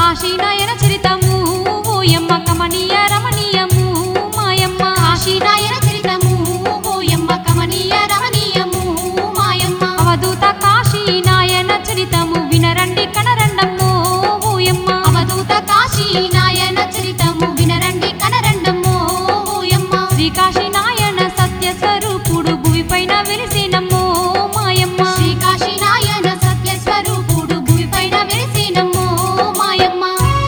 కాశీనాయన చరితము ఓయమ్మ కమనీయ రమణీయము మాయమ్మ కాశీనాయన చరితము ఓయమ్మ కమనీయ రమణీయము మాయమ్మ అవధూత కాశీనాయన చరితము వినరండి కనరండమ్మో ఓయమ్మ అవధూత కాశీనాయన చరితము వినరండి కనరండమ్మో ఓయమ్మ శ్రీ కాశీనాయన సత్య స్వరూపుడు భూమిపైన వెలిసినమ్మో మాయమ్మ శ్రీ కాశీనాయన సత్య స్వరూపుడు భూమిపైన వెలిసినమ్మో మాయమ్మ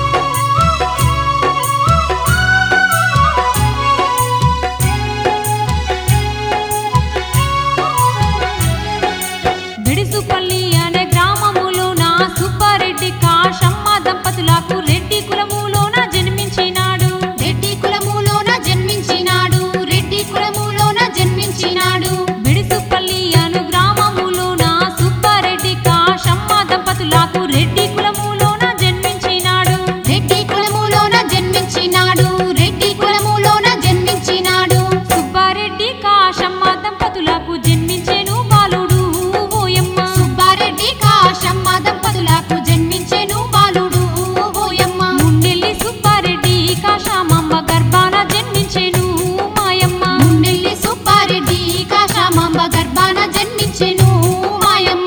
బిడిసుపల్లి అనే గ్రామములోన సుబ్బారెడ్డి కాశమ్మ దంపతులకు రెడ్డి కులములోన జన్మించినాడు రెడ్డి కులములోన జన్మించినాడు రెడ్డి కులములోన జన్మించినాడు బిడిసుపల్లి అను గ్రామములోన సుబ్బారెడ్డి కాశమ్మ దంపతులకు రెడ్డి కులములోన జన్మించినాడు రెడ్డి కులములోన జన్మించినాడు రెడ్డి కులములోన జన్మించినాడు సుబ్బారెడ్డి కాశమ్మ దంపతులకు జన్మించెను బాలుడు ఓయమ్మ సుబ్బారెడ్డి కాశమ్మ దంపతులకు జన్మించెను బాలుడు ఓయమ్మ ముండెల్లి సుబ్బారెడ్డి కాశమ్మమ్మ గర్భాన జన్మించెను మాయమ్మ ముండెల్లి సుబ్బారెడ్డి కాశమాంబ గర్భాన జన్మించెను మాయమ్మ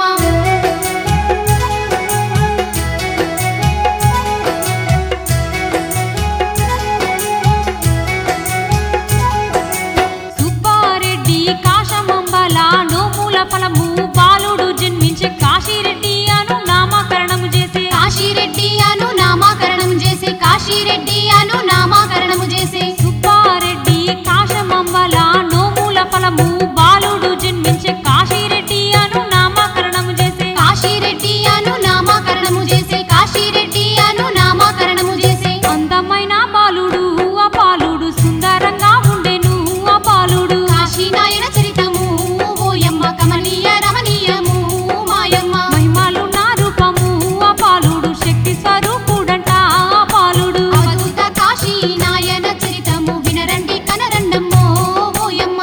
సుబ్బారెడ్డి కాశమంబల నోముల ఫలము బాలుడు జన్మించే కాశీరెడ్డి అను నామకరణము చేసే కాశీరెడ్డి అను నామకరణం చేసే కాశీరెడ్డి అను నామకరణము చేసే సుబ్బారెడ్డి కాశమంబల నోముల ఫలము బాలుడు జన్మించే కాశీరెడ్డి అను నామకరణము చేసే కాశీరెడ్డి అను నామకరణము చేసే కాశీరెడ్డి అను నామకరణము చేసే అందమైన బాలుడు ఆ బాలుడు సుందరంగా ఉండెను ఆ బాలుడు కాశీనాయన చరితము ఓయమ్మ కమనీయ రమణీయము మాయమ్మ మహిమలు నా రూపము ఆ బాలుడు శక్తి స్వరూపుడంట ఆ బాలుడు అవధూత కాశీనాయన చరితము వినరండి కనరండమ్మో ఓయమ్మ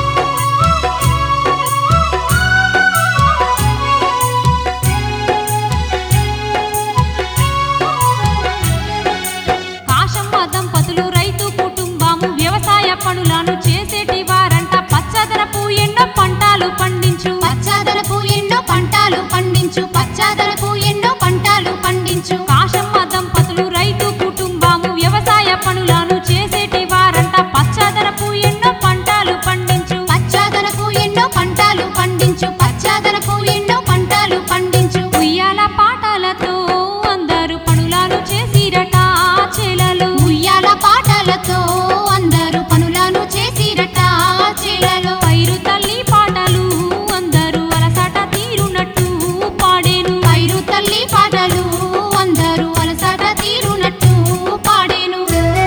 కాశమ్మ దంపతులు రైతు కుటుంబము వ్యవసాయ పనులను చేసేటి వారంట పచ్చదనపు ఎండ పంటలు పండించు పచ్చాదనపు ఎన్నో పంటలు పండించు పచ్చాదనపు ఎన్నో పంటలు పండించు కాశమ్మ దంపతులు రైతు కుటుంబము వ్యవసాయ పనులను చేసేటి వారంట పచ్చదనపు ఎన్నో పంటలు పండించు పచ్చాదనపు ఎన్నో పంటలు పండించు పచ్చాదనపు ఎన్నో పంటలు పండించు ఉయ్యాల పాటలతో అందరూ పనులను చేసిరట చేలలో ఉయ్యాల పాటలతో అందరూ పనులను చేసిరట చేలలో పైరు తల్లి పాటలు అందరూ అలసట తీరునట్టు పాడేను పైరు తల్లి పాటలు అందరూ అలసట తీరునట్టు పాడేను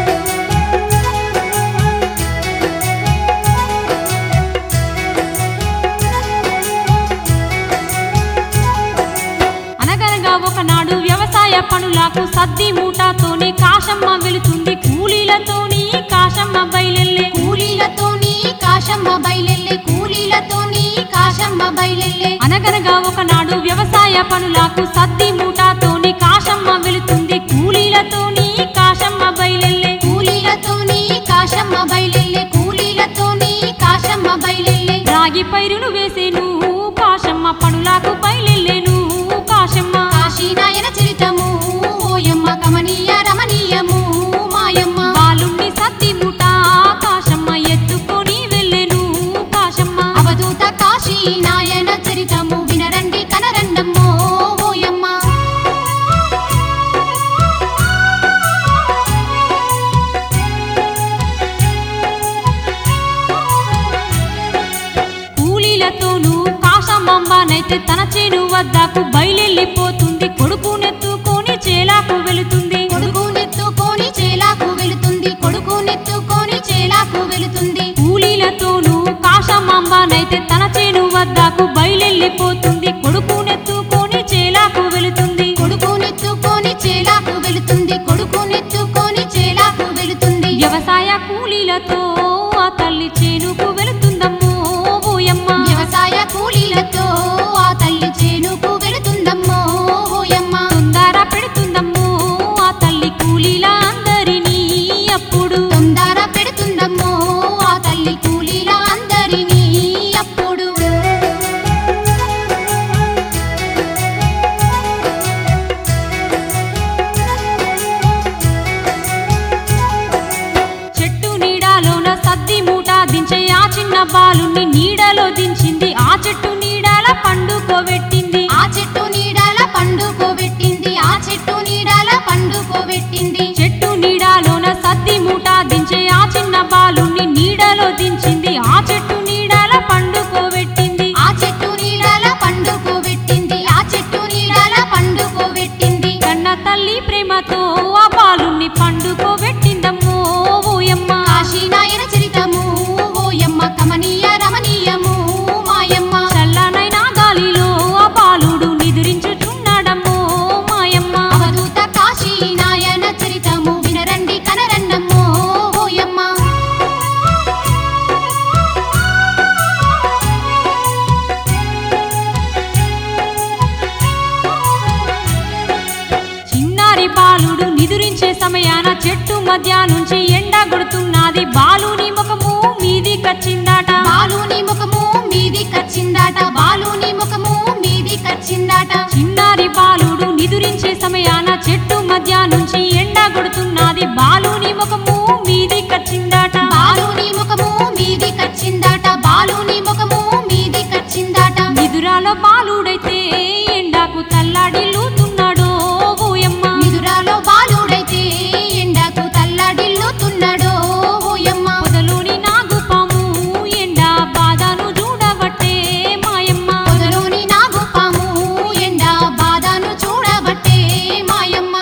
అనగనగా ఒకనాడు వ్యవసాయ పనులకు సద్ది మూటతోని కాశమ్మ వెళుతుంది కూలీలతోని కాశమ్మ బయలెల్లే కూలీలతోని కాశమ్మ బయలెల్లే కూలీలతోని కాశమ్మ బయలెల్లే అనగనగా ఒకనాడు వ్యవసాయ పనులకు సద్ది మూటతోని కాశమ్మ వెళుతుంది కూలీలతోని కాశమ్మ బయలెల్లే కూలీలతోని కాశమ్మ బయలెల్లే కూలీలతోని కాశమ్మ బయలెల్లే రాగి పైరును వేసేను కాశమ్మ పనులకు బయలెల్లేను కాశమ్మ కాశీనాయన చరితము ఓయమ్మ కమనీయ రమణీయము మాయమ్మ బాలుణ్ణి సద్ది మూట కాశమ్మ ఎత్తుకొని వెళ్ళెను కాశమ్మ అవధూత కాశీనాయన చరితము వినరండి కనరండమ్మో ఓయమ్మ కూలీలతోనూ కాశమ్మంబానైతే తన చేను వద్దకు బయలెళ్ళిపోతుంది కొడుకునెత్తుకొని చేలాకు వెళుతుంది కొడుకునెత్తుకొని చేలాకు వెళుతుంది కొడుకునెత్తుకొని చేలాకు వెళుతుంది కూలీలతోనూ కాశమ్మంబానైతే తన చేను వద్దకు బయలెళ్ళిపోతుంది కొడుకునెత్తుకొని చేలాకు వెళుతుంది కొడుకునెత్తుకొని చేలాకు వెళుతుంది కొడుకునెత్తుకొని చేలాకు వెళుతుంది వ్యవసాయ కూలీలతో ఆ తల్లి చేనుకు వెళుతుందమ్మో ఓయమ్మ వ్యవసాయ కూలీలతో ఆ తల్లి చేనుకు వెళుతుందమ్మో బాలుని నీడలో దించింది ఆ చెట్టు నీడల పండుకోబెట్టింది ఆ చెట్టు నీడల పండుకోబెట్టింది ఆ చెట్టు నీడల పండుకోబెట్టింది చెట్టు నీడలోన సద్ది మూట దించే ఆ చిన్న బాలుని నీడలో దించింది ఆ చెట్టు నీడల పండుకోబెట్టింది ఆ చెట్టు నీడల పండుకోబెట్టింది ఆ చెట్టు నీడల పండుకోబెట్టింది కన్న తల్లి ప్రేమతో ఆ బాలుని పండుకోబెట్టిందమ్మో ఓయమ్మ కాశీనాయన చరితము ఓయమ్మ కమనీయ రమణీయము మాయమ్మ చల్లనైన గాలిలో ఆ బాలుడు నిదురించుచున్నాడమ్మో మాయమ్మ అవధూత కాశీనాయన చరితము వినరండి కనరన్నమ్మో ఓయమ్మ చిన్నారి బాలుడు నిదురించే సమయాన చెట్టు మధ్య నుంచి ఎండ కొడుతున్నది బాలుని ముఖము మీది కచ్చిందాట బాలుని ముఖము మీది కచ్చిందాట బాలుని ముఖము మీది కచ్చిందాట చిన్నారి బాలుడు నిదురించే సమయాన చెట్టు మధ్య నుంచి ఎండ కొడుతున్నది బాలుని ముఖము మీది కచ్చిందాట బాలుని ముఖము మీది కచ్చిందాట బాలుని ముఖము మీది కచ్చిందాట నిదురాలో బాలుడైతే ఎండాకు తల్లాడిల్లుతున్నాడో ఓయమ్మ నిదురాలో బాలుడైతే ఎండకు తల్లడిల్లుతున్నాడో ఓయమ్మ పొదలోని నాగుపాము ఎండ బాధను చూడబట్టే మాయమ్మ పొదలోని నాగుపాము ఎండ బాధను చూడబట్టే మాయమ్మ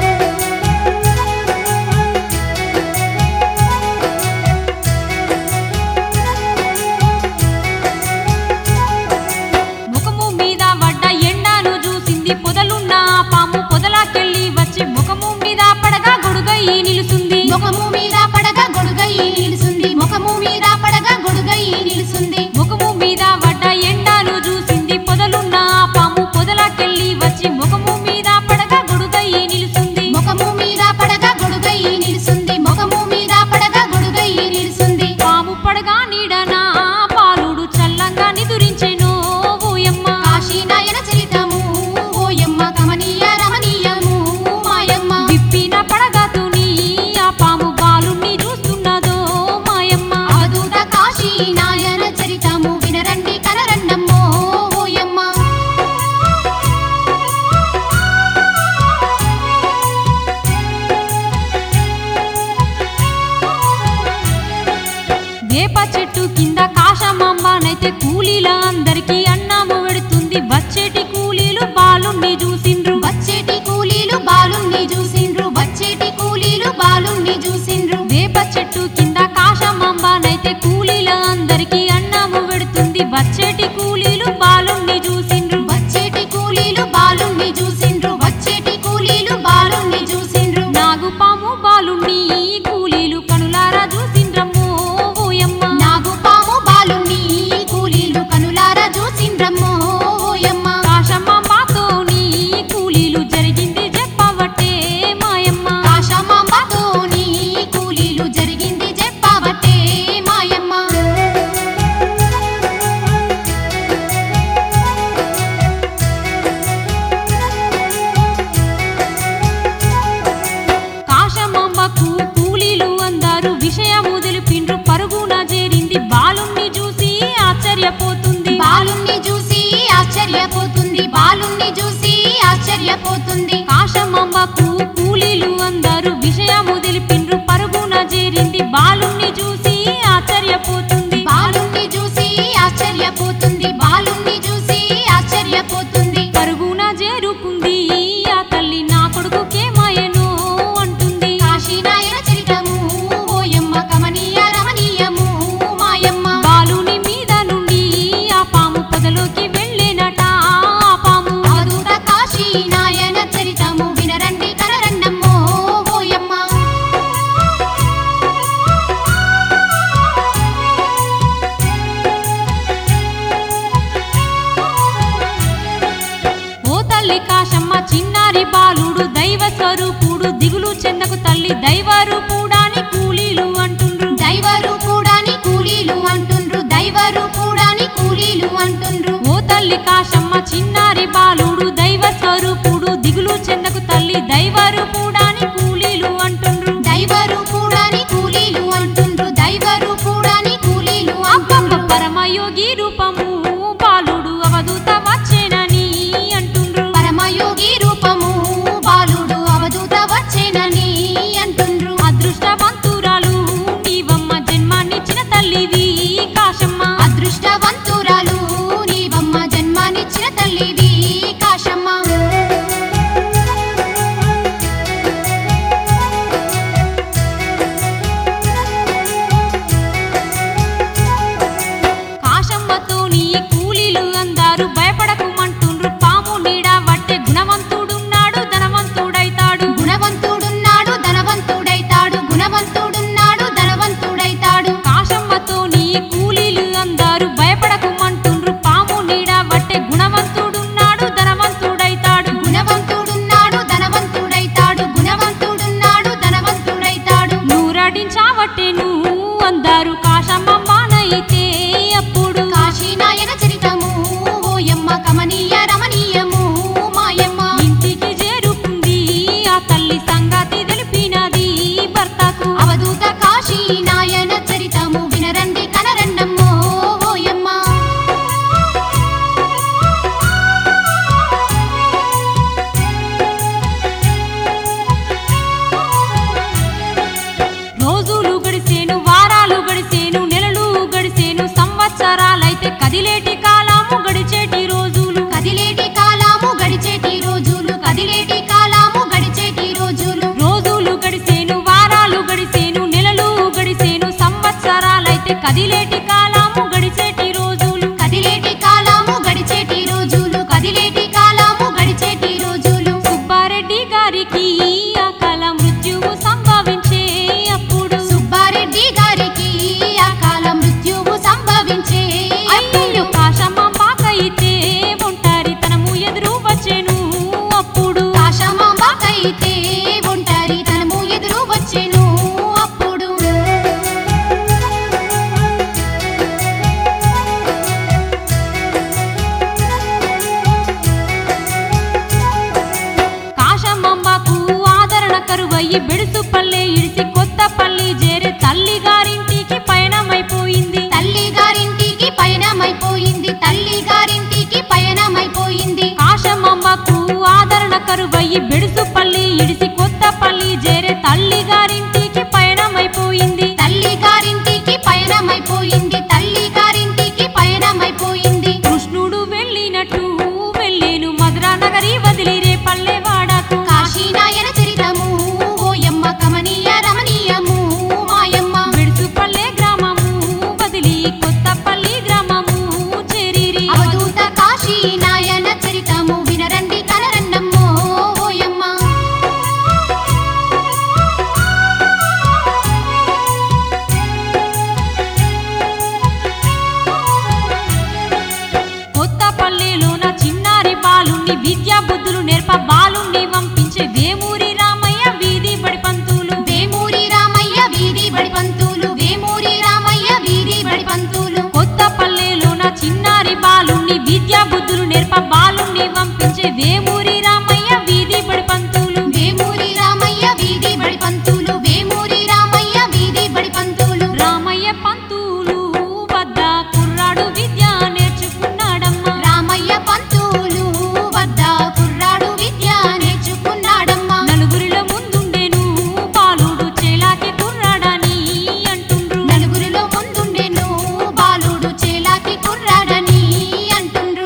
ముఖము మీద పడ్డ ఎండను చూసింది పొదలున్న ఆ పాము పొదలాకెళ్ళి వచ్చి ముఖము మీద పడగా గొడుగయి నిలుసుంది ముఖము మీద పడగ గొడుగయి నిలుసుంది ముఖము మీద పడగ గొడుగయి నిలుసుంది ముఖము మీద పడ్డ ఎండను చూసింది పొదలున్న ఆ పాము పొదలాకెళ్ళి వచ్చి ముఖము మీద పడగా గొడుగయి నిలుసుంది ముఖము మీద పడగ గొడుగయి నిలుసుంది ముఖము మీద పడగ గొడుగయి నిలుసుంది పాము పడగా నీడన పాలుడు చల్లంగా నిదురించెను ఓయమ్మ కాశీనాయన చరితము ఓయమ్మ కమనీయ రమణీయము మాయమ్మ విప్పిన పడగతుని ఆ పాము బాలుణ్ణి చూస్తున్నదో మాయమ్మ అవధూత కాశీనాయన చరితము వినరండి కనరండమ్మో ఓయమ్మ వేప చెట్టు కింద కాశమాంబానైతే కూలీల అందరికీ అన్నము పెడుతుంది వచ్చేటి కూలీలు బాలుణ్ణి చూసిండ్రు వచ్చేటి కూలీలు బాలుణ్ణి చూసిండ్రు వచ్చేటి కూలీలు బాలుణ్ణి చూసిండ్రు వేప చెట్టు కింద కాశమాంబానైతే కూలీల అందరికీ అన్నము పెడుతుంది వచ్చేటి కూలీలు బాలుణ్ణి చూసిండ్రు వచ్చేటి కూలీలు బాలుణ్ణి చూసిండ్రు వచ్చేటి కూలీలు బాలుణ్ణి చూసిండ్రు నాగుపాము బాలుణ్ణి కూలీలు కనులారా చూసిండ్రమ్మో ఓయమ్మ నాగుపాము బాలుణ్ణి కూలీలు కనులారా చూసిండ్రమ్మో ఓయమ్మ కాశమాంబాతోని కూలీలు జరిగింది చెప్పవట్టే మాయమ్మ కాశమాంబతోని కూలీలు జరిగింది చెప్పబట్టే మాయమ్మ కాశమాంబకు కూలీలు అందరూ విషయము తెలిపిండ్రు పరుగున చేరింది బాలుణ్ణి చూసి ఆశ్చర్యపోతుంది బాలుణ్ణి చూసి ఆశ్చర్యపోతుంది బాలుణ్ణి చూసి ఆశ్చర్యపోతుంది కాశమాంబకు కూలీలు అందరూ విషయము తెలిపిండ్రు పరుగున చేరింది బాలుణ్ణి చూసి ఆశ్చర్యపోతుంది బాలుణ్ణి చూసి ఆశ్చర్యపోతుంది బాలుణ్ణి చూసి ఆశ్చర్యపోతుంది పరుగున చేరుకుంది ఆ తల్లి నా కొడుకుకేమాయనో అంటుంది కాశీనాయన చరితము ఓయమ్మ కమనీయ రమణీయము మాయమ్మ బాలుని మీద నుండి ఆ పాము పొదలోకి వెళ్ళేనట ఆ పాము అవధూత కాశీనాయన చరితము వినరండి కనరండమ్మో ఓయమ్మ ఓ తల్లి కాశమ్మ చిన్నారి బాలుడు దైవ స్వరూపుడు దిగులు చెందకు తల్లి దైవ రూపుడాని కూలీలు అంటుండ్రు దైవరు కూడాని కూలీలు అంటుండ్రు దైవరు కూడాని కూలీలు అంటుండ్రు ఓ తల్లి కాశమ్మ చిన్నారి బాలుడు దైవ స్వరూపుడు దిగులు చెందకు తల్లి దైవ రూపుడాని కూలీలు అంటుండ్రు దైవరు కూడాని కూలీలు అంటుండ్రు దైవరు కూడాని కూలీలు అంటుండ్రు కదిలేటి కాలము గడిచేటి రోజులు కదిలేటి కాలము గడిచేటి రోజులు కదిలేటి కాలము గడిచేటి రోజులు సుబ్బారెడ్డి గారికి ఆ కాల మృత్యువు సంభవించే అప్పుడు సుబ్బారెడ్డి గారికి అకాల మృత్యువు సంభవించే అయ్యో కాశమ్మంబాకైతే ఒంటరితనము ఎదురు వచ్చెను అప్పుడు ఆశామాంబకైతే ఒంటరి తనము ఎదురు వచ్చెను అప్పుడు కాశమ్మంబాకు ఆదరణ కరువయ్యి బెడుసు పల్లె ఇడిసి కొత్త పల్లి చేరే తల్లి గారింటికి పయనమైపోయింది తల్లి గారింటికి పయనమైపోయింది తల్లి గారింటికి పయనమైపోయింది కాశమ్మంబాకు ఆదరణ కరువయ్యి బెడుసు పల్లి ఇడిసి కొత్త పల్లి చేరే తల్లి గారింటికి పయనమైపోయింది తల్లి గారింటికి పయనమైపోయింది తల్లి గారింటికి పయనమైపోయింది కృష్ణుడు వెళ్ళినట్టు వెళ్ళేను మధురా నగరి వదిలిరే పల్లెవాడకు కాశీనాయన చరితము ఓయమ్మ కమనీయ రమణీయము మాయమ్మ బెడుసు పల్లె గ్రామము వదిలి కొత్తపల్లి గ్రామము చేరిరి అవధూత కాశీనాయన చరితము వినరండి కనరన్నమ్మో ఓయమ్మ కొత్తపల్లిలోన చిన్నారి బాలుణ్ణి విద్యా బుద్ధులు నేర్ప బాలుణ్ణి పంపించే వేమూరి రామయ్య వీధి బడి పంతులు వేమూరి రామయ్య వీధి బడి పంతులు వేమూరి రామయ్య వీధి బడి పంతులు కొత్తపల్లిలోన చిన్నారి బాలుణ్ణి విద్యా బుద్ధులు నేర్ప బాలుణ్ణి పంపించే వేమూరి రామయ్య వీధి బడి పంతులు వేమూరి రామయ్య వీధి బడి పంతులు వేమూరి రామయ్య వీధి బడి పంతులు రామయ్య పంతులు వద్ద కుర్రాడు విద్య నేర్చుకున్నాడమ్మా రామయ్య పంతులు వద్ద కుర్రాడు విద్య నేర్చుకున్నాడమ్మా నలుగురిలో ముందుండెను బాలుడు చేలాకి కుర్రాడని అంటుండ్రు నలుగురిలో ముందుండెను బాలుడు చేలాకి కుర్రాడని అంటుండ్రు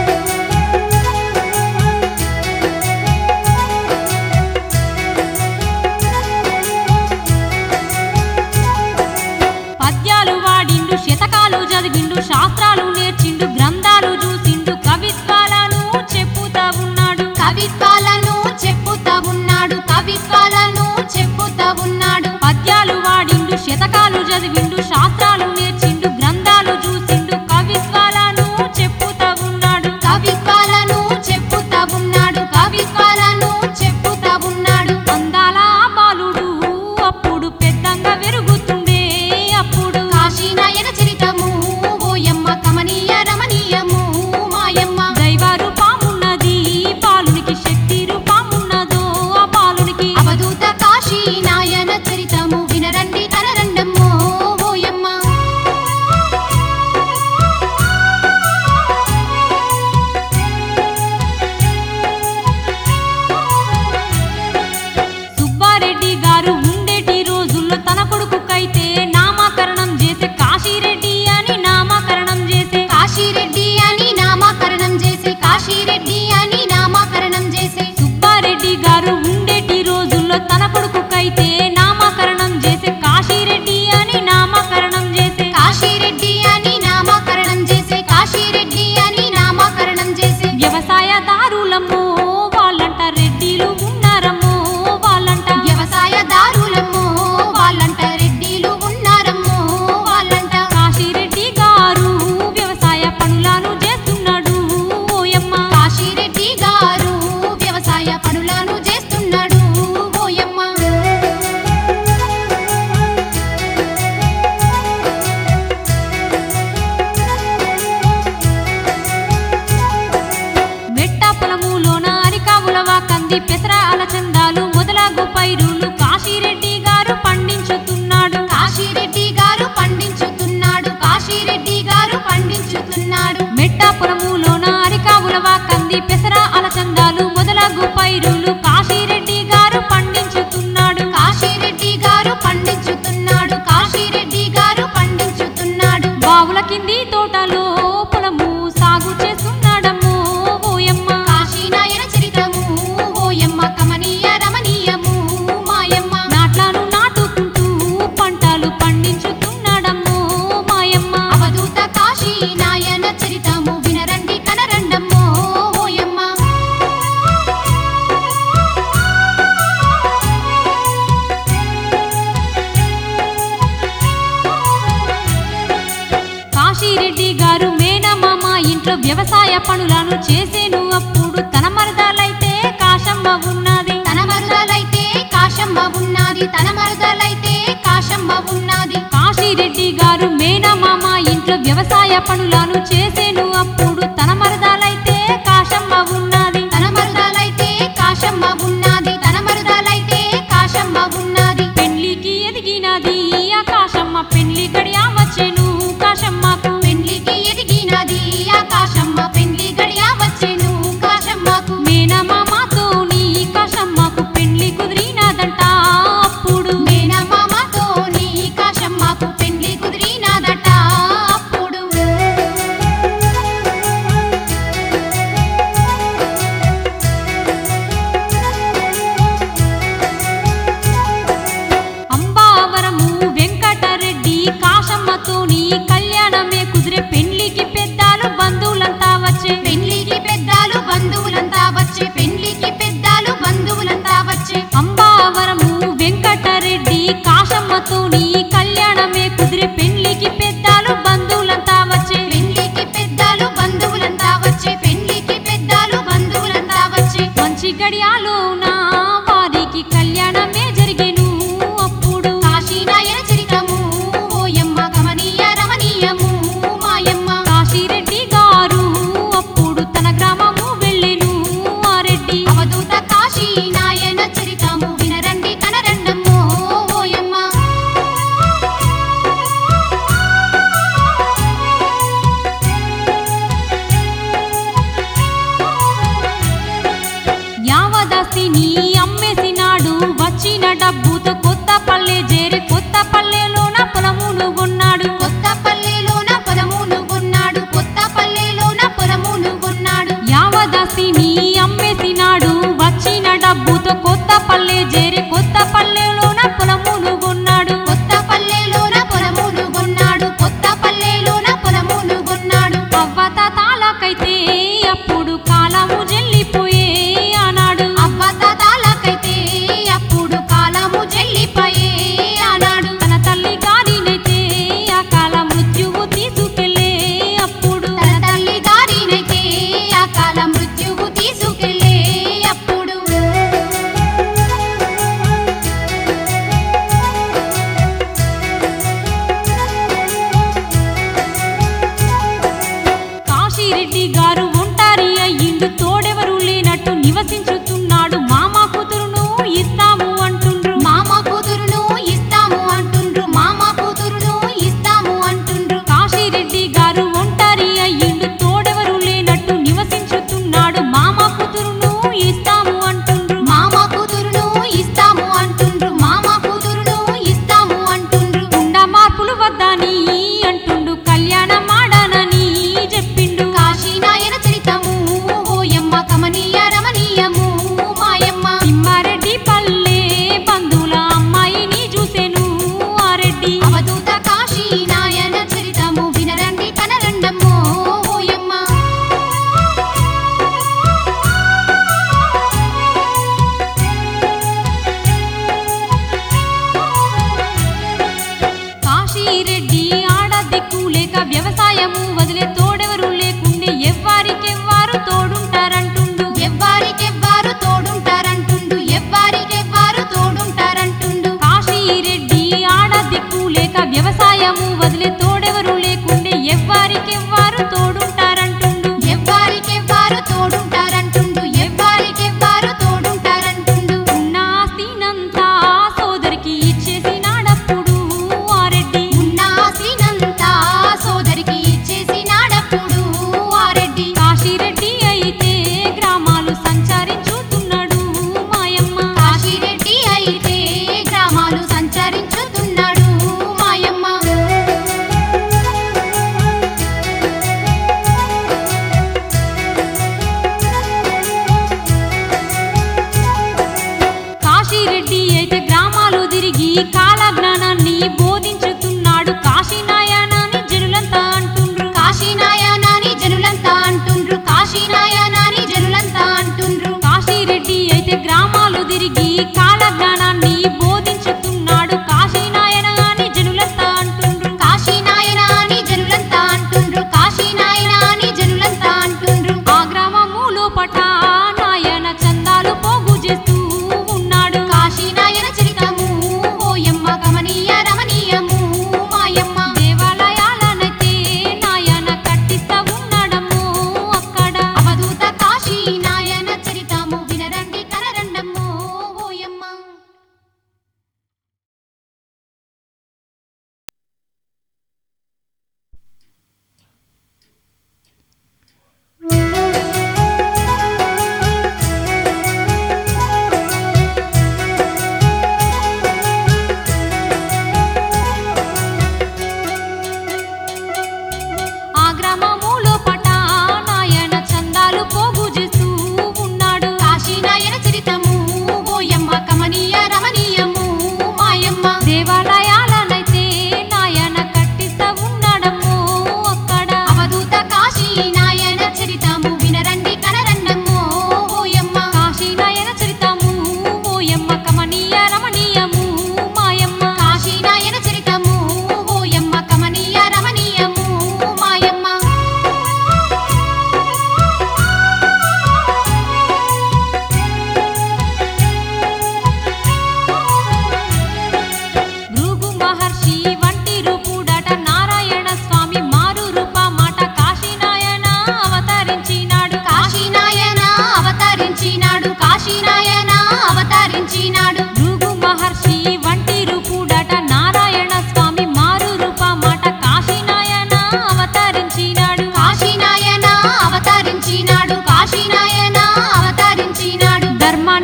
పద్యాలు వాడిండు శతకాలు చదివిండు శాస్త్రాలు నేర్చిండు గ్రంథాలు చూసిండు కవిత్వాలను చెప్పుతా ఉన్నాడు కవిత్వాలను చెప్పుతా ఉన్నాడు కవిత్వాలను చెప్పుతా ఉన్నాడు పద్యాలు వాడిండు శతకాలు చదివిండు శాస్త్రాలు నేర్చిండు గ్రంథాలు చూసిండు కవిత్వాలను చెప్పుతా ఉన్నాడు కవిత్వాలను చెప్పుతా ఉన్నాడు కవిత్వాలను చెప్పుతా ఉన్నాడు అందాల ఆ బాలుడు అప్పుడు పెద్దంగా వెరుగుతుండే అప్పుడు కాశీనాయన చరితము ఓయమ్మ కమనీయ రమణీయము మాయమ్మ దైవారు పామున్నది బాలునికి శక్తి రూపమున్నదో ఆ బాలునికి అవధూత కాశీనాయన చరితము వినరండి కనరండమ్మో ఓయమ్మ సుబ్బారెడ్డి గారు ఉండేటి రోజుల్లో తన కొడుకుకైతే నామకరణం చేసే కాశీరెడ్డి అని నామకరణం చేసే కాశీరెడ్డి అని నామకరణం చేసి కాశీరెడ్డి అని నామకరణం చేసి సుబ్బారెడ్డి గారు ఉండేటి రోజుల్లో తన కొడుకుకైతే నామకరణం చేసే కాశీరెడ్డి అని నామకరణం చేసే కాశీరెడ్డి అని నామకరణం చేసి కాశీరెడ్డి అని నామకరణం చేసి వ్యవసాయదారులమ్మో వాళ్ళంట రెడ్డిలు ఉన్నారమ్మో వాళ్ళంట వ్యవసాయదారులమ్మో వాళ్ళంట రెడ్డిలు ఉన్నారమ్మో వాళ్ళంట కాశీరెడ్డి గారు వ్యవసాయ పనులను చేస్తున్నాడు ఓయమ్మ కాశీరెడ్డి గారు వ్యవసాయ పనులను చేస్తున్నాడు ఓయమ్మ మెట్ట పొలములోన అరికావులవా కంది పెసర అలచందాలు మొదలగు పైరులు కాశీరెడ్డి గారు పండించుతున్నాడు కాశీరెడ్డి గారు పండించుతున్నాడు కాశీరెడ్డి గారు పండించుతున్నాడు మెట్ట పొలములోన అరికావులవా కంది పెసర అలచందాలు మొదలగు పైరులు కాశీరెడ్డి గారు పండించుతున్నాడు కాశీరెడ్డి గారు పండించుతున్నాడు కాశీరెడ్డి గారు పండించుతున్నాడు బావుల కింది తోటలో పొలము సాగు చేస్తున్నాడమ్మో ఓయమ్మ కాశీనాయన చరితము ఓయమ్మ కమనీయ రమణీయము మాయమ్మ నాట్లను నాటుకుంటూ పంటలు పండించుతున్నాడమ్మో వ్యవసాయ పనులను చేసేను అప్పుడు తన మరదలైతే కాశమ్మ ఉన్నది తన మరుదలైతే కాశమ్మ ఉన్నది తన మరుదలైతే కాశమ్మ ఉన్నది కాశీరెడ్డి గారు మేనమామ ఇంట్లో వ్యవసాయ పనులను చేసేను అప్పుడు తన మరదలైతే కాశమ్మ ఉన్నది తన మరుదలైతే కాశమ్మ ఉన్నది తన మరుదలైతే కాశమ్మ ఉన్నది పెళ్లికి ఎదిగినది ఆ కాశమ్మ పెళ్లి గడియా వచ్చేను కాశమ్మకు పెండ్లికి ఎదిగినది ఆ కాశమ్మ పెండ్లి గడియ వచ్చెను కాశమ్మకు మేనమామతో నీ కాశమ్మకు పెళ్లి కుదిరినదంట అప్పుడు మేనమామతో నీ కాశమ్మకు పెండ్లి కుదిరినదట అప్పుడు అంబావరము వెంకటరెడ్డి కాశమ్మతోని కళ్యాణమే కుదిరే పెళ్లికి పెద్దాలు బంధువులంతా వచ్చే పెండ్లికి పెద్దాలు బంధువులంతా వచ్చే పెండ్లికి పెద్దాలు బంధువులంతా వచ్చే అంబావరము వెంకటరెడ్డి కాశమ్మతోని కళ్యాణమే కుదిరే పెళ్లికి పెద్దాలు బంధువులంతా వచ్చే పెండ్లికి పెద్దాలు బంధువులంతా వచ్చే పెండ్లికి పెద్దాలు బంధువులంతా వచ్చే మంచి గడియాలోన వారికి కళ్యాణమే జరిగేను అప్పుడు కాశీనాయన చరితము ఓయమ్మ గమనీయ రమణీయము మాయమ్మ కాశీరెడ్డి గారు అప్పుడు తన గ్రామము వెళ్ళెను ఆ రెడ్డి అవధూత కాశీనాయన చరితము వినరండి కనరండమ్మో ఓయమ్మ యావదాస్తిని అమ్మేసినాడు వచ్చిన డబ్బుతో కొత్త పల్లె చేరి కొత్త పల్లెలోన పొలమును కొన్నాడు కొత్త పల్లెలోన పొలమును కొన్నాడు కొత్త పల్లెలోన పొలమును కొన్నాడు యావదాస్తిని అమ్మేసినాడు వచ్చిన డబ్బుతో కొత్త పల్లె చేరి కొత్త పల్లెలోన పొలమును కొన్నాడు కొత్త పల్లెలోన పొలమును కొన్నాడు కొత్త పల్లెలోన పొలమును కొన్నాడు అవ్వ తాతాలకైతే అప్పుడు కాలము జల్లిపోయే ఆనాడు అవ్వ తాతాలకైతే అప్పుడు కాలము చెల్లిపోయే ఆనాడు తన తల్లి గారినైతే ఆ కాల మృత్యువు తీసుకెళ్ళే అప్పుడు తన తల్లి గారినైతే ఆ కాల మృత్యువు తీసుకెళ్ళే అప్పుడు కాశీరెడ్డి గారు ఒంటారి అయ్యిండు తోడెవరు లేనట్టు నివసించుతున్నాడు మామ కూతురును ఇస్తాము అంటుండ్రు మామ కూతురును ఇస్తాము అంటుండ్రు మామ కూతురును ఇస్తాము అంటుండ్రు కాశీరెడ్డి గారు ఒంటారి అయ్యిండు తోడెవరు లేనట్టు నివసించుతున్నాడు మామ కూతురును ఇస్తాము అంటుండ్రు మామ కూతురును ఇస్తాము అంటుండ్రు మామ కూతురును ఇస్తాము అంటుండ్రు ఉండ మార్పులు వద్దని అంటుండు కళ్యాణం ఆడనని చెప్పిండు కాశీనాయన చరితము ఓయమ్మ కమనీయ రమణీయము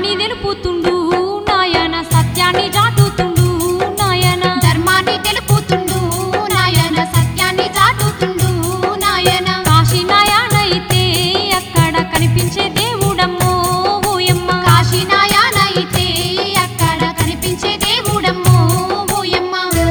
ధర్మాన్ని తెలుపుతుండు నాయన సత్యాన్ని చాటుతుండు నాయన ధర్మాన్ని తెలుపుతుండు నాయన సత్యాన్ని చాటుతుండు నాయన కాశీ నాయనైతే అక్కడ కనిపించే దేవుడమ్మో ఓయమ్మ కాశీనాయానైతే అక్కడ కనిపించే దేవుడమ్మో ఓయమ్మ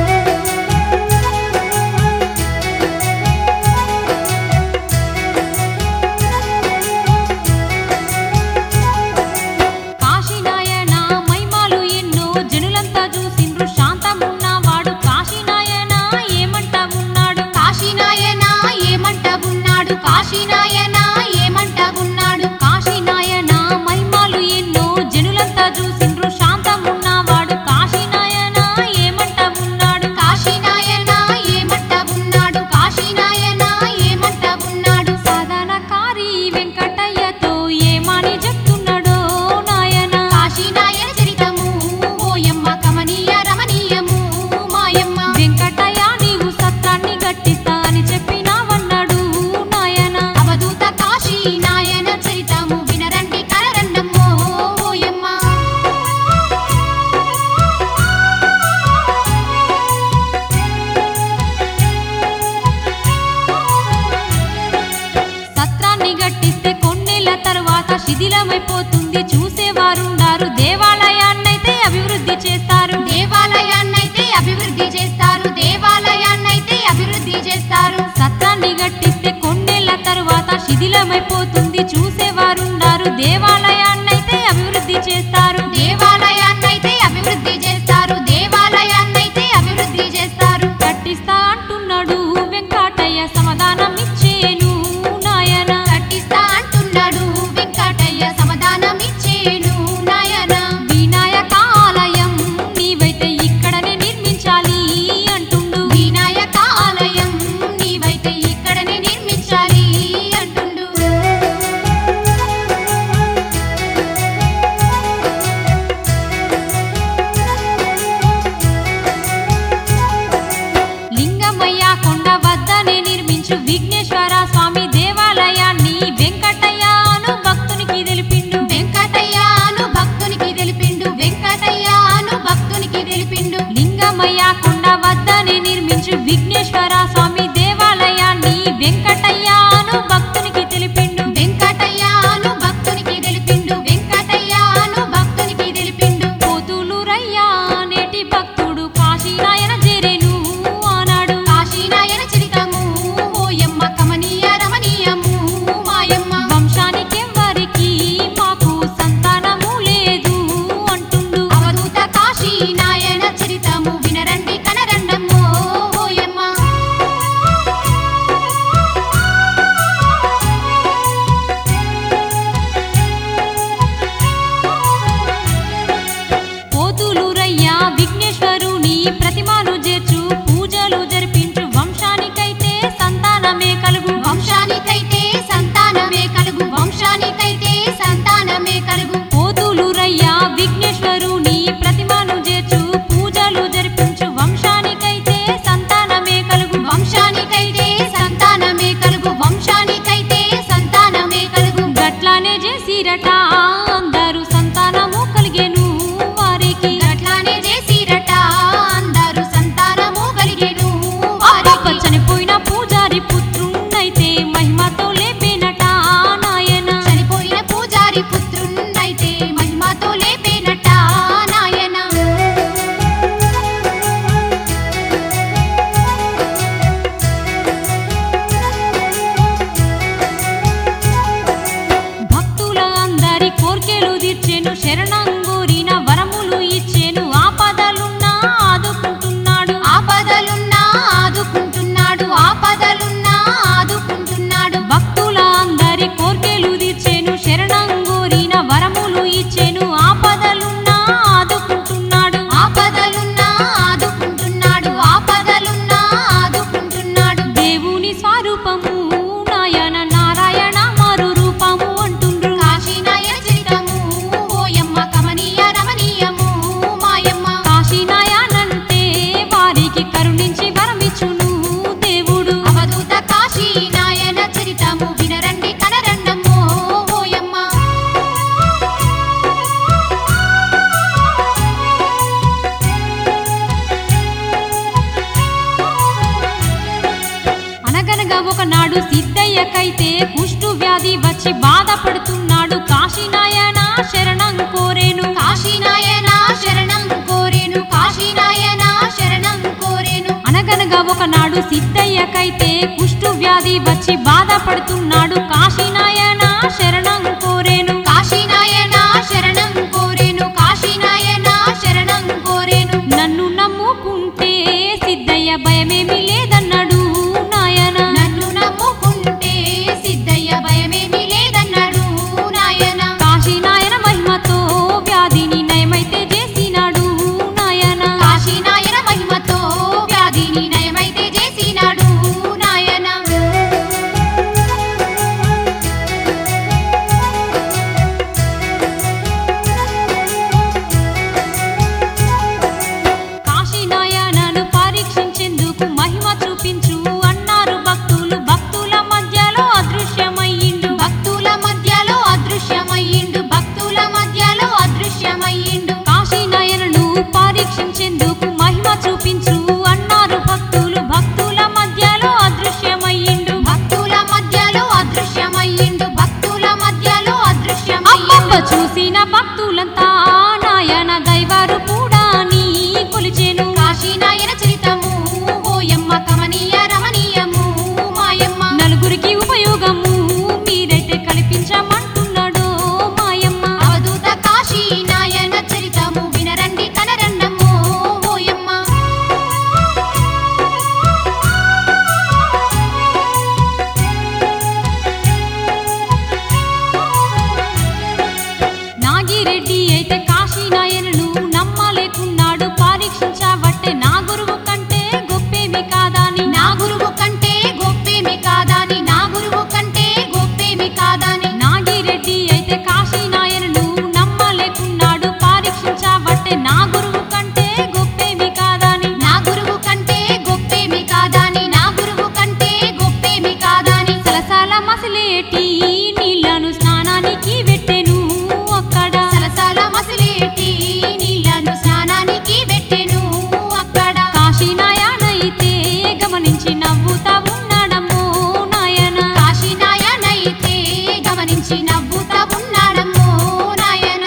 కాశీనాయన మైమాలు ఎన్నో జనులంతా చూసిండ్రు శాంతమున్నవాడు కాశీనాయన ఏమంటా ఉన్నాడు కాశీనాయన ఏమంట ఉన్నాడు కాశీనాయన ఏమంట ఉన్నాడు కాశీనాయన మైమాలు ఎన్నో జనులంతా చూసిండ్రు శాంతమున్నవాడు కాశీనాయన ఏమంటా ఉన్నాడు కాశీనాయన ఏమంట ఉన్నాడు కాశీనాయన ఏమంట ఉన్నాడు సాధనకారి వెంకటయ్యతో ఏమని చెప్తున్నాడో నాయన కాశీనాయన చరితము ఓయమ్మ కమనీయ రమణీయము మాయమ్మ వెంకటయ్య నీవు సత్రాన్ని గట్టిస్తా అని చెప్పినావన్నాడు నాయన అవధూత కాశీనాయన చరితము వినరండి కరరండమ్మో ఓయమ్మ సత్రాన్ని గట్టిస్తే కొన్నేళ్ల తర్వాత శిథిలమైపోతుంది చూసేవారుండారు దేవాలయాన్నైతే అభివృద్ధి చేస్తారు దేవాలయాన్నైతే అభివృద్ధి చేస్తారు దేవాలయాన్నైతే అభివృద్ధి చేస్తారు సత్రాన్ని గట్టిస్తే కొన్నేళ్ల తర్వాత శిథిలమైపోతుంది చూసేవారుండారు దేవాలయాన్నైతే అభివృద్ధి చేస్తారు దేవాలయాన్నైతే అభివృద్ధి చేస్తారు దేవాలయాన్నైతే అభివృద్ధి చేస్తారు కట్టిస్తా అంటున్నాడు వెంకటయ్య సమాధానం ఇచ్చేను నాయన కట్టిస్తా అంటున్నాడు వెంకటయ్య సమాధానం ఇచ్చేను నాయన వినాయక ఆలయం నీవైతే ఇక్కడనే నిర్మించాలి అంటుండు వినాయక ఆలయం నీవైతే ఇక్కడనే నిర్మించాలి అంటుండు లింగమయ్య కొండ వద్దనే నిర్మించు విఘ్నేశ్వర స్వామి దేవాలయాన్ని వెంకటయ్యను భక్తునికి తెలిపిండు వెంకటయ్యను భక్తునికి తెలిపిండు వెంకటయ్యను భక్తునికి తెలిపిండు లింగమయ్య కొండ వద్దనే నిర్మించు విఘ్నేశ్వర స్వామి దేవాలయాన్ని వెంకటయ్యను భక్తునికి తెలిపిండు వెంకటయ్యను భక్తునికి తెలిపిండు వెంకటయ్యను భక్తునికి తెలిపిండు పోతులు రయ్యా నేటి భక్తుడు కాశీనాయన చేరేను అన్నాడు కాశీనాయన చరితము ఓయమ్మ కమనీయ రమణీయము మాయమ్మ వంశానికెవ్వరికి మాకు సంతానము లేదు అంటుండు అవధూత కాశీనాయన చరితము వినరండి కనరండమ్మో ఓయమ్మ పోతులూరయ్య విఘ్నేశ్వరుని ప్రతిమను చేర్చు పూజలు జరిపించు వంశానికైతే సంతానమే కలుగు వంశానికైతే సంతానమే కలుగు వంశానికైతే సంతానమే కలుగు పోతులూరయ్య విఘ్నేశ్వరుని ప్రతిమను చేర్చు పూజలు జరిపించు వంశానికైతే సంతానమే కలుగు వంశానికైతే సంతానమే కలుగు వంశానికైతే సంతానమే కలుగు గట్లానే చేసిరట అందరూ సంతానము కలిగేను వారికి గట్లానే చేసిరట అందరూ సంతానము కలిగెను అబ్బబ్బ వారికి చనిపోయిన పూజారి పుత్రున్నైతే మహిమతో లేపినట నాయన చనిపోయిన పూజారి పుత్రున్నైతే మహిమతో లేపేనట నాయన భక్తుల అందరి కోర్కెలు తీర్చెను శరణంగోరిన వరములు ఇచ్చెను ఆపదలున్నా ఆదుకుంటున్నాడు ఆపదలున్నా ఆదుకుంటున్నాడు ఆపదలున్నా ఆదుకుంటున్నాడు భక్తుల అందరి కోర్కెలు తీర్చెను శరణంగోరిన వరములు ఇచ్చెను ఆపదలున్నా ఆదుకుంటున్నాడు ఆపదలున్నా ఆదుకుంటున్నాడు ఆపదలున్నా ఆదుకుంటున్నాడు దేవుని స్వరూపము నాయన నారాయణ మరు రూపము అంటుండ్రు కాశీనాయన చరితము ఓయమ్మ కమ ఒకనాడు సిద్ధయ్యకైతే కుష్టు వ్యాధి వచ్చి బాధపడుతున్నాడు కాశీనాయన శరణం కోరేను కాశీనాయన శరణం కోరేను కాశీనాయన శరణం కోరేను అనగనగా ఒకనాడు సిద్ధయ్యకైతే కుష్టు వ్యాధి వచ్చి బాధపడుతున్నాడు కాశీనాయన శరణం కోరేను కాశీనాయన శరణం కోరేను కాశీనాయన శరణం కోరేను నన్ను నమ్ముకుంటే సిద్ధయ్య భయమేమి లేదన్నాడు నాయన నన్ను నమ్ముకుంటే సిద్ధయ్య భయమేమి లేదన్నాడు నాయన కాశీనాయన మహిమతో వ్యాధిని నయమైతే చేసినాడు నాయన కాశీనాయన మహిమతో వ్యాధిని నయమైతే చేసినాడు నాయన కాశీనాయనను పరీక్షించేందుకు మహిమ చూపించు అన్నారు భక్తులు భక్తుల మధ్యలో అదృశ్యమయ్యిండు భక్తుల మధ్యలో అదృశ్యమయ్యిండు భక్తుల మధ్యలో అదృశ్యమయ్యిండు కాశీనాయనను పరీక్షించేందుకు మహిమ చూపించు అన్నారు భక్తులు భక్తుల మధ్యలో అదృశ్యమయ్యిండు భక్తుల మధ్యలో అదృశ్యమయ్యిండు భక్తుల మధ్యలో అబ్బబ్బ అదృశ్యమయ్యిండు చూసిన భక్తులంతా నాయన దైవారు కూడా నీ కొలిచెను కాశీనాయన చరితము ఓయమ్మ కమనీయ రమణీయము మాయమ్మ నలుగురికి ఉపయోగము మీరైతే కల్పించమంటున్నాడో మాయమ్మ అవధూత కాశీనాయన చరితము వినరండి కనరండము ఓయమ్మ నాగిరెడ్డి అయితే కాశీనాయనను నమ్మలేకున్నాడు పరీక్షించబట్టే నా గురువు కంటే గొప్పేమి కాదని నా గురువు కంటే గొప్పేమి కాదని నా గురువు కంటే గొప్పేమి కాదని నాగిరెడ్డి అయితే కాశీనాయనను నమ్మలేకున్నాడు పరీక్షించబట్టే నా గురువు కంటే గొప్పేమి కాదని నా గురువు కంటే గొప్పేమి కాదని నా గురువు కంటే గొప్పేమి కాదని సలసాల మసిలేటి నీళ్లను స్నానానికి పెట్టెను అక్కడ సరసాల మసిలేటి నీళ్లను స్నానానికి పెట్టెను అక్కడ కాశీనాయనైతే గమనించి నవ్వుతా ఉన్నాడమ్మో నాయన కాశీనాయనైతే గమనించి నవ్వుతా ఉన్నాడమ్మో నాయన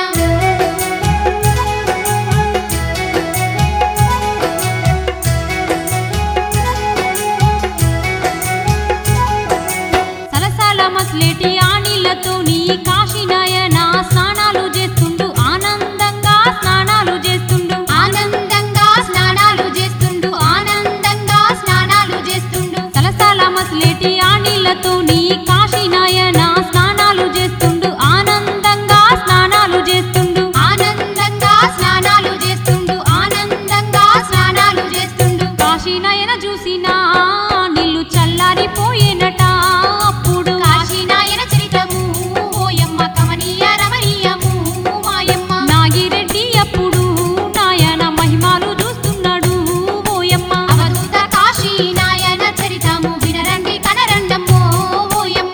సలసాల మస్లేటి ఆ నీళ్లతోని కాశీనాయన స్నానాలు చేస్తుండు ఆనందంగా స్నానాలు చేస్తుండు ఆనందంగా స్నానాలు చేస్తుండు ఆనందంగా స్నానాలు చేస్తుండు సలసాల మస్లేటి ఆ నీళ్లతోని కాశీనాయన స్నానాలు చేస్తుండు ఆనందంగా స్నానాలు చేస్తుండు ఆనందంగా స్నానాలు చేస్తుండు ఆనందంగా స్నానాలు చేస్తుండు కాశీనాయన చూసినా నీళ్లు చల్లారిపోయేనట అప్పుడు కాశీనాయన చరితము ఓయమ్మ కమనీయ రమణీయము మాయమ్మ నాగిరెడ్డి అప్పుడు నాయన మహిమాలు చూస్తున్నాడు ఓయమ్మ అవధూత కాశీనాయన చరితము వినరండి కనరండమ్మో ఓయమ్మ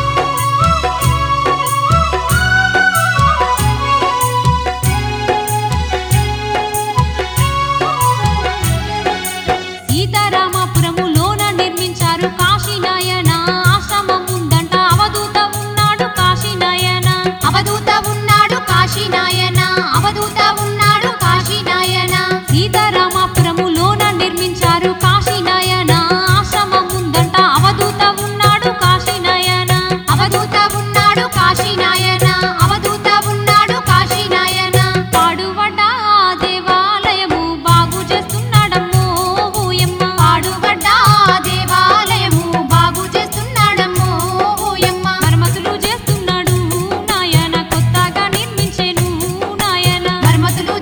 సీతారామపురములోన నిర్మించారు కాశీనాయన ఆశ్రమం ఉందంట అవధూత ఉన్నాడు కాశీనాయన అవధూత ఉన్నాడు కాశీనాయన అవధూత ఉన్నాడు కాశీనాయన సీతారామపురములోన నిర్మించారు కాశీనాయన ఆశ్రమం ఉందంట అవధూత ఉన్నాడు కాశీనాయన అవధూత ఉన్నాడు కాశీనాయన అవధూత ఉన్నాడు కాశీనాయన పాడుబడ్డ ఆ దేవాలయము బాగు చేస్తున్నాడమ్మో ఓయమ్మ పాడుబడ్డ ఆ దేవాలయము బాగు చేస్తున్నాడమ్మో ఓయమ్మ మరమతులు చేస్తున్నాడు నాయన కొత్తగా నిర్మించెను నాయన మరమతులు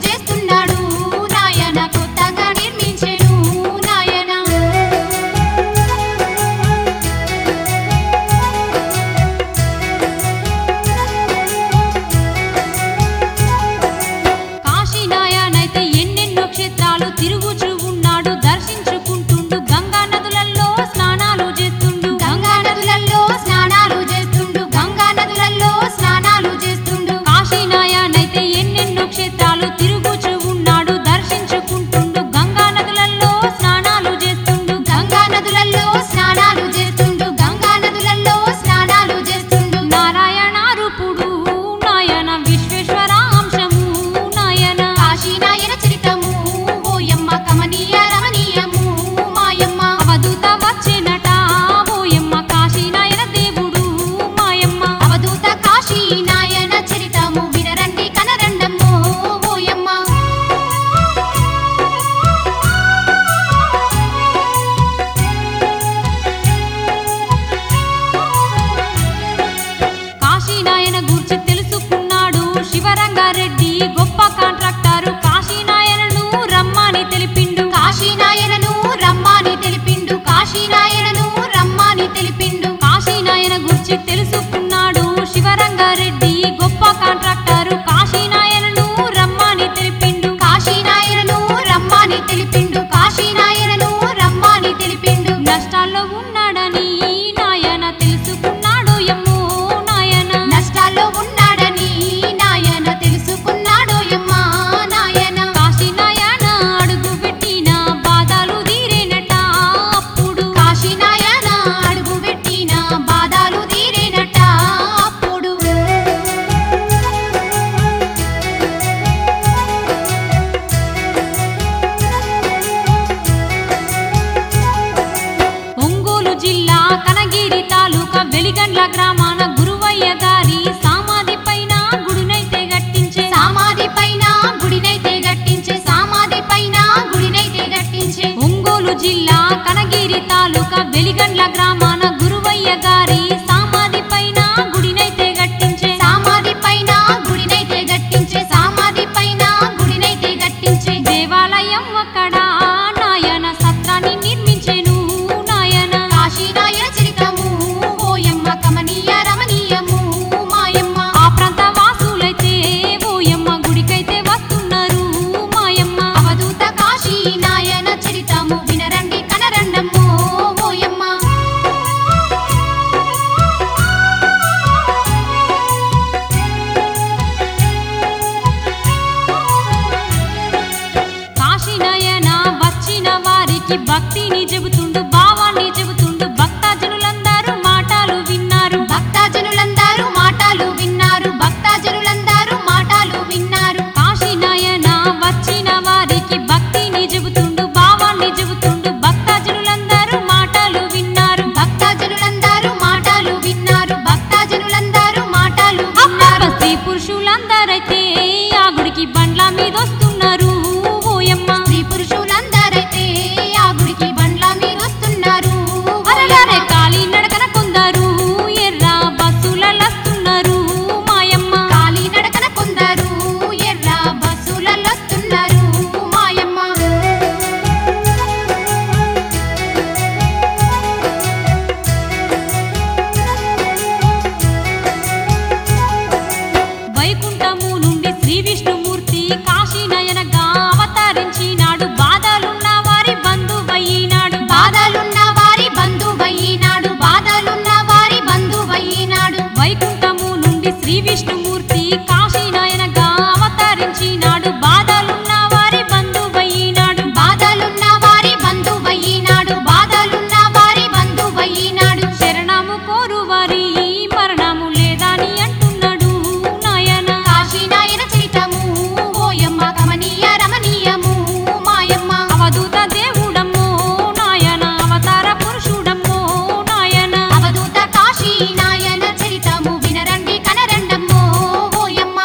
వారికి భక్తిని చెబుతుండు భావాన్ని చెబుతుండు భక్తజనులందరూ మాటలు విన్నారు భక్తజనులందరూ మాటలు విన్నారు భక్తజనులందరూ మాటలు విన్నారు కాశీనాయన వచ్చిన వారికి భక్తిని చెబుతుండు భావాన్ని చెబుతుండు భక్తజనులందరూ మాటలు విన్నారు భక్తజనులందరూ మాటలు విన్నారు భక్తజనులందరూ మాటలు అబ్బబ్బ, విన్నారు స్త్రీ పురుషులందరైతే ఆ గుడికి బండ్ల మీద వస్తున్నారు ఓయమ్మ స్త్రీ పురుషులందరైతే ఆ గుడికి బండ్ల మీద వస్తున్నారు అరలరే కాలి నడకన కొందరు ఎర్ర బస్సులలో వస్తున్నారు మాయమ్మ కాలి నడకన కొందరు ఎర్ర బస్సులలో వస్తున్నారు మాయమ్మ వైకుంఠము నుండి శ్రీ విష్ణుమూర్తి కాశీనయనగా అవతరించినాడు బాధలున్న వారి బంధువయ్యినాడు బాధలున్న వారి బంధువయ్యినాడు బాధలున్న వారి బంధువయ్యినాడు వైకుంఠము నుండి శ్రీ విష్ణుమూర్తి కాశీనయనగా అవతరించినాడు బాధలున్న వారి బంధువయ్యినాడు బాధలున్న వారి బంధువయ్యినాడు బాధలున్న వారి బంధువయ్యినాడు శరణము కోరు వారి మరణము లేదని అంటున్నాడు నాయన కాశీనాయన చరితము ఓయమ్మ కమనీయ రమణీయము మాయమ్మ అవధూత దేవుడమ్మో నాయన అవతార పురుషుడమ్మో నాయన అవధూత కాశీనాయన చరితము వినరండి కనరండమ్మో ఓయమ్మ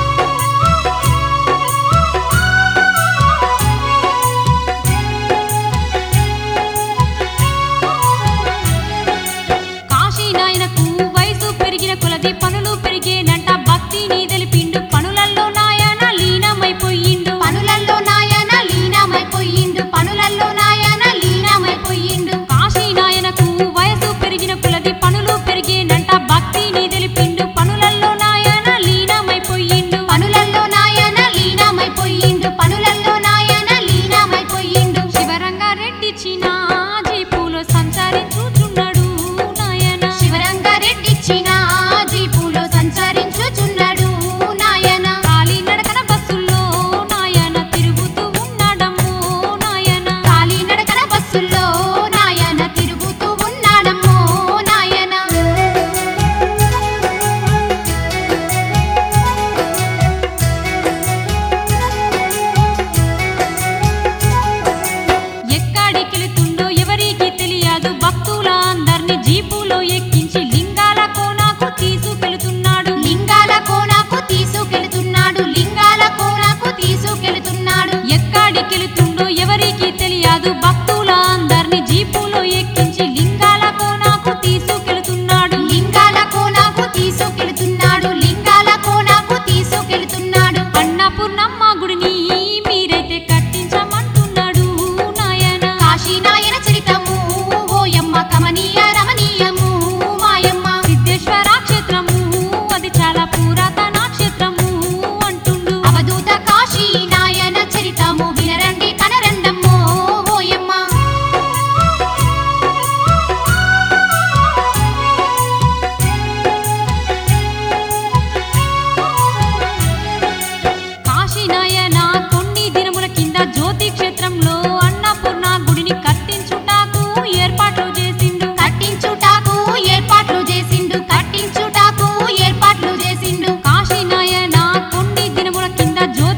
కాశీనాయనకు వయసు పెరిగిన కొలది పనులు పెరిగేనంట భక్తిని తెలిపిండు పనులల్లో నాయన లీనమైపోయిండు పనులల్లో నాయన లీనమైపోయిండు పనులల్లో నాయన లీనమైపోయిండు కాశీనాయనకు వయసు పెరిగిన కొలది పనులు పెరిగేనంట భక్తిని తెలిపిండు పనులల్లో నాయన లీనమైపోయిండు పనులల్లో నాయన లీనమైపోయిండు పనులల్లో నాయన లీనమైపోయిండు శివరంగారెడ్డి చిన్న జీపులో సంచరించుచున్నాడు నాయన శివరంగారెడ్డిచ్చిన జీపులో సంచరించుచున్నాడు నాయన కాలి నడకన బస్సుల్లో నాయన తిరుగుతూ ఉన్నాడమ్మో నాయన కాలి నడకన బస్సుల్లో నాయన తిరుగుతూ ఉన్నాడమ్మో నాయన ఎక్కడికెళుతుండో ఎవరికి తెలియదు భక్తుల అందరిని జీపులో ఎక్కించి లింగాల కోనాకు తీసుకెళుతున్నాడు లింగాల కోనకు తీసుకెళుతున్నాడు లింగాల కోనకు తీసుకెళుతున్నాడు ఎక్కడికెళుతుండో ఎవరికి తెలియదు భక్తుల అందరిని జీపులో ఎక్కించి లింగాల కోనాకు తీసుకెళుతున్నాడు లింగాల కోనకు తీసుకెళుతున్నాడు లింగాల కోనకు తీసుకెళుతున్నాడు అన్నపూర్ణమ్మ గుడిని మీరైతే కట్టించమంటున్నాడు నాయన కాశీనాయన చరితము ఓయమ్మ కమనీయ రమణీయము మాయమ్మ సిద్ధేశ్వర క్షేత్రము అది చాలా పురాతన క్షేత్రము అంటుండు అవధూత కాశీనాయన చరితము వినరండి కనరండమ్మో ఓయమ్మ కాశీనాయన కొన్ని దినముల కింద జ్యోతి క్షేత్రంలో అన్నపూర్ణ గుడిని కట్టించుటాకు ఏర్పాట్లు చేసిండు కట్టించుటాకు ఏర్పాట్లు చేసిండు కట్టించుటాకు ఏర్పాట్లు చేసిండు కాశీనాయన కొన్ని దినముల కింద జ్యోతి